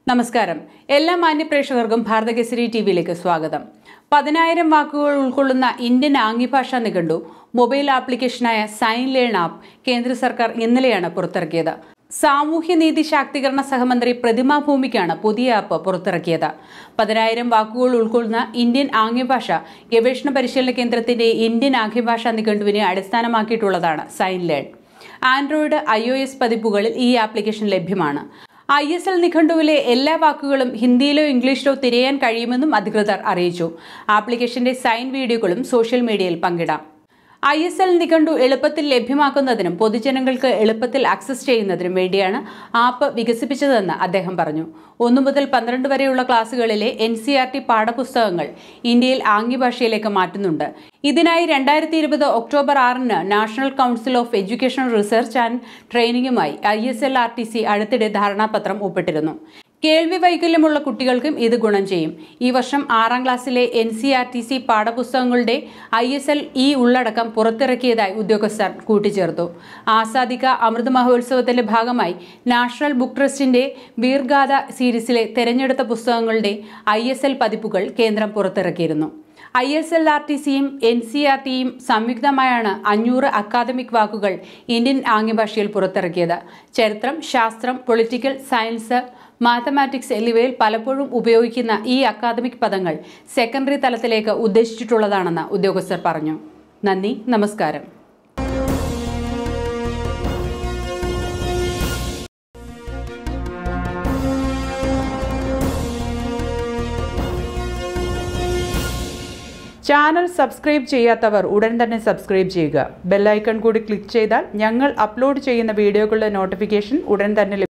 നമസ്കാരം എല്ലാ മാന്യപ്രേക്ഷകർക്കും ഭാരതകേസരി ടി വിയിലേക്ക് സ്വാഗതം പതിനായിരം വാക്കുകൾ ഉൾക്കൊള്ളുന്ന ഇന്ത്യൻ ആംഗ്യഭാഷാ നിഘണ്ടു മൊബൈൽ ആപ്ലിക്കേഷനായ സൈൻ ലേൺ ആപ്പ് കേന്ദ്ര സർക്കാർ ഇന്നലെയാണ് പുറത്തിറക്കിയത് സാമൂഹ്യനീതി ശാക്തീകരണ സഹമന്ത്രി പ്രതിമ ഭൂമിക്കാണ് പുതിയ ആപ്പ് പുറത്തിറക്കിയത് പതിനായിരം വാക്കുകൾ ഉൾക്കൊള്ളുന്ന ഇന്ത്യൻ ആംഗ്യഭാഷ ഗവേഷണ പരിശീലന കേന്ദ്രത്തിന്റെ ഇന്ത്യൻ ആംഗ്യഭാഷാ നിഘണ്ടുവിനെ അടിസ്ഥാനമാക്കിയിട്ടുള്ളതാണ് sign learn android I O S പതിപ്പുകളിൽ ഈ ആപ്ലിക്കേഷൻ ലഭ്യമാണ് ഐ എസ് എൽ നിഘണ്ടുവിലെ എല്ലാ വാക്കുകളും ഹിന്ദിയിലോ ഇംഗ്ലീഷിലോ തിരയാൻ കഴിയുമെന്നും അധികൃതർ അറിയിച്ചു ആപ്ലിക്കേഷന്റെ സൈൻ വീഡിയോകളും സോഷ്യൽ മീഡിയയിൽ പങ്കിടാം ഐ എസ് എൽ നിഘണ്ടു എളുപ്പത്തിൽ ലഭ്യമാക്കുന്നതിനും പൊതുജനങ്ങൾക്ക് എളുപ്പത്തിൽ ആക്സസ് ചെയ്യുന്നതിനും വേണ്ടിയാണ് ആപ്പ് വികസിപ്പിച്ചതെന്ന് അദ്ദേഹം പറഞ്ഞു ഒന്നു മുതൽ പന്ത്രണ്ട് വരെയുള്ള ക്ലാസുകളിലെ എൻ സി ആർ ടി പാഠപുസ്തകങ്ങൾ ഇന്ത്യയിൽ ആംഗ്യഭാഷയിലേക്ക് മാറ്റുന്നുണ്ട് ഇതിനായി രണ്ടായിരത്തി ഇരുപത് ഒക്ടോബർ ആറിന് national council of education research and ട്രെയിനിങ്ങുമായി I S L R T C അടുത്തിടെ ധാരണാപത്രം ഒപ്പിട്ടിരുന്നു കേൾവി വൈകല്യമുള്ള കുട്ടികൾക്കും ഇത് ഗുണം ചെയ്യും ഈ വർഷം ആറാം ക്ലാസ്സിലെ N C R T C പാഠപുസ്തകങ്ങളുടെ ഐ എസ് എൽ ഇ ഉള്ളടക്കം പുറത്തിറക്കിയതായി ഉദ്യോഗസ്ഥർ കൂട്ടിച്ചേർത്തു ആസാദിക അമൃത് മഹോത്സവത്തിന്റെ ഭാഗമായി നാഷണൽ ബുക്ക് ട്രസ്റ്റിന്റെ വീർഗാഥ സീരീസിലെ തെരഞ്ഞെടുത്ത പുസ്തകങ്ങളുടെ ഐ എസ് എൽ പതിപ്പുകൾ കേന്ദ്രം പുറത്തിറക്കിയിരുന്നു I S L R T സിയും എൻ സി ആർ ടിയും സംയുക്തമായാണ് അഞ്ഞൂറ് അക്കാദമിക് വാക്കുകൾ ഇന്ത്യൻ ആംഗ്യഭാഷയിൽ പുറത്തിറക്കിയത് ചരിത്രം ശാസ്ത്രം പൊളിറ്റിക്കൽ സയൻസ് മാത്തമാറ്റിക്സ് എന്നിവയിൽ പലപ്പോഴും ഉപയോഗിക്കുന്ന ഈ അക്കാദമിക് പദങ്ങൾ സെക്കൻഡറി തലത്തിലേക്ക് ഉദ്ദേശിച്ചിട്ടുള്ളതാണെന്ന് ഉദ്യോഗസ്ഥർ പറഞ്ഞു നന്ദി നമസ്കാരം ചാനൽ സബ്സ്ക്രൈബ് ചെയ്യാത്തവർ ഉടൻ തന്നെ സബ്സ്ക്രൈബ് ചെയ്യുക ബെല്ലൈക്കൺ കൂടി ക്ലിക്ക് ചെയ്താൽ ഞങ്ങൾ അപ്ലോഡ് ചെയ്യുന്ന വീഡിയോകളുടെ നോട്ടിഫിക്കേഷൻ ഉടൻ തന്നെ ലഭി-